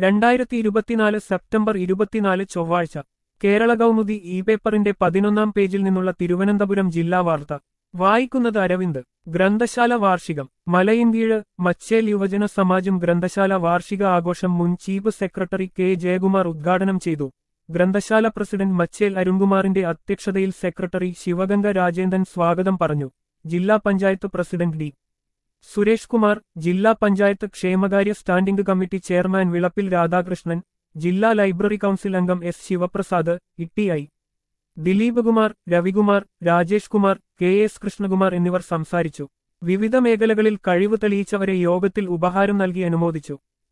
രണ്ടായിരത്തി ഇരുപത്തിനാല് സെപ്റ്റംബർ ഇരുപത്തിനാല് ചൊവ്വാഴ്ച കേരള കൗമുദി ഇ പേപ്പറിന്റെ പതിനൊന്നാം പേജിൽ നിന്നുള്ള തിരുവനന്തപുരം ജില്ലാ വാർത്ത വായിക്കുന്നത് അരവിന്ദ് ഗ്രന്ഥശാല വാർഷികം മലയിൻകീഴ് മച്ചേൽ യുവജന സമാജം ഗ്രന്ഥശാല വാർഷിക ആഘോഷം മുൻ ചീഫ് സെക്രട്ടറി കെ ജയകുമാർ ഉദ്ഘാടനം ചെയ്തു ഗ്രന്ഥശാല പ്രസിഡന്റ് മച്ചേൽ അരുൺകുമാറിന്റെ അധ്യക്ഷതയിൽ സെക്രട്ടറി ശിവഗംഗ രാജേന്ദ്രൻ സ്വാഗതം പറഞ്ഞു ജില്ലാ പഞ്ചായത്ത് പ്രസിഡന്റ് ഡി സുരേഷ് കുമാർ ജില്ലാ പഞ്ചായത്ത് ക്ഷേമകാര്യ standing committee chairman Vilappil Radhakrishnan ജില്ലാ ലൈബ്രറി കൌൺസിൽ അംഗം S Sivaprasad ITI Dileep Kumar Ravikumar Rajesh Kumar K S Krishnakumar എന്നിവർ സംസാരിച്ചു വിവിധ മേഖലകളിൽ കഴിവ് തെളിയിച്ചവരെ യോഗത്തിൽ ഉപഹാരം നൽകി അനുമോദിച്ചു